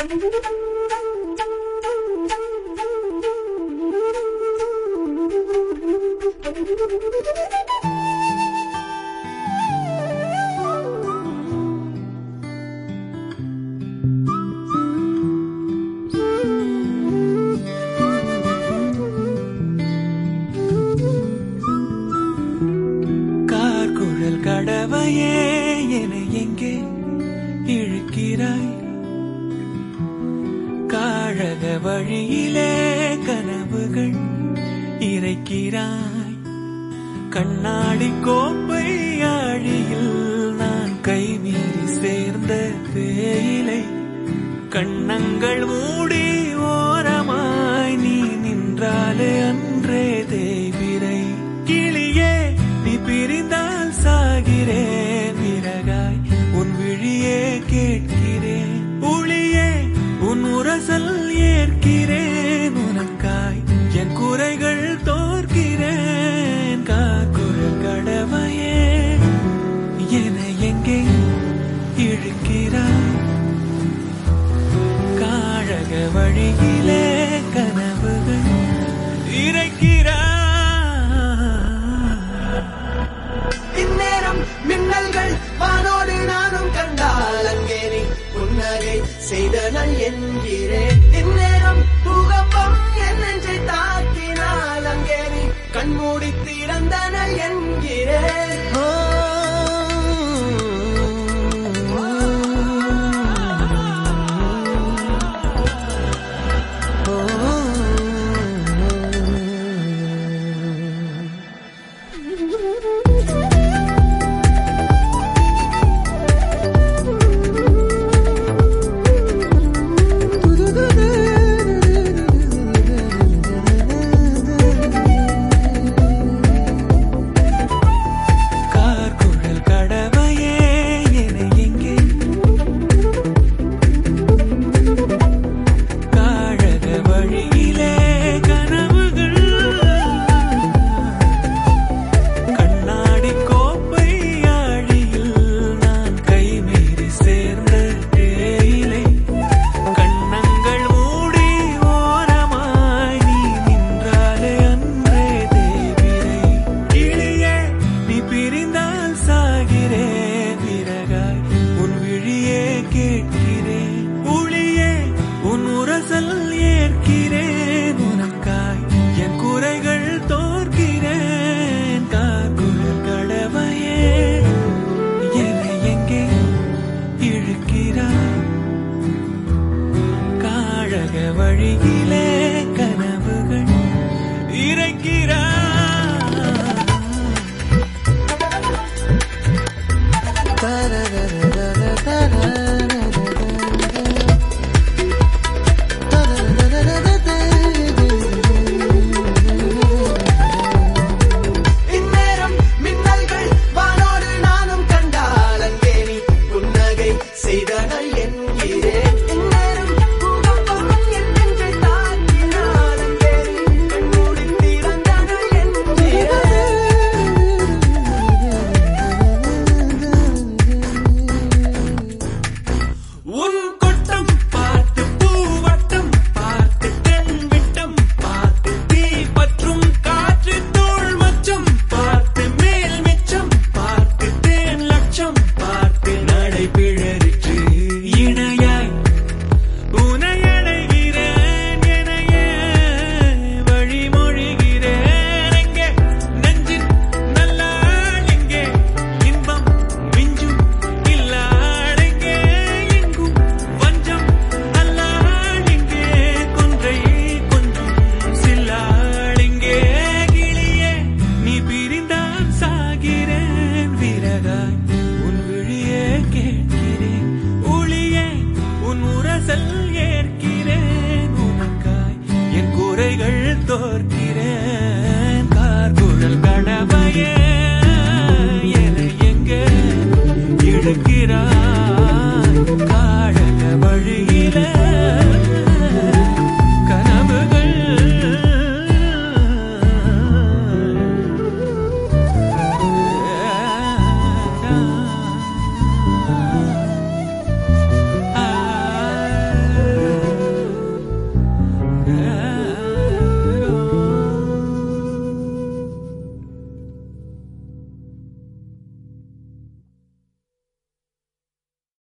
கார்குழல் கடவையே என எங்கே இழுக்கிறாய் காழக வழியிலே கனவுகள் இறைக்கிறாய் கண்ணாடி கோப்பை ஆழியில் நான் கைமீறி சேர்ந்த தேயிலை கண்ணங்கள் மூடி ஓரமாய் நீ நின்றாலே அன்றே தேய்பிரை கிளியே நீ பிரிந்தால் சாகிறேன் விறகாய் உன் விழியே கேட்கிறேன் உளியே உன் உரசல் ஏற்கிறேன் உனக்காய் என் குறைகள் தோற்கிறேன் காக்குழல் கடமையே என எங்கே இழுக்கிறாய் காழக வழியிலே கனவுகள் இறைக்கிறாய் இந்நேரம் மின்னல்கள் வானோடு நானும் கண்டால் அங்கே நீ புன்னகை செய்தனல் என்கிறேன் இந்நேரம் பூகம்பம் என் நெஞ்சை தாக்கினால் அங்கே நீ கண்மூடி திறந்தனல் என்கிறேன் கார்குழல் கடவையே என எங்கே காழக வழியிலே கனவுகள் கண்ணாடி கோப்பை ஆழியில் நான் கைமீறி சேர்ந்த தேயிலை கண்ணங்கள் மூடி ஓரமாய் நீ நின்றாலே அன்றே தேவிரை கிளியே நீ பிரிந்தால் சாகிறேன் விறகாய் உன் விழியே கேட்கிறேன் உளியே உன் உரசல் ஏற்கிறேன் உனக்காய் என் குறைகள் தோற்கிறேன் காக்குழல் கடவையே என்னை எங்கே இழுக்கிறாய் காழக வழியிலே கனவுகள் இறைக்கிறாய் இந்நேரம் மின்னல்கள் வானோடு நானும் கண்டால் அங்கே நீ புன்னகை செய்தனல் என்கிறேன் இந்நேரம் பூகம்பம் என் நெஞ்சை தாக்கினால் ஆ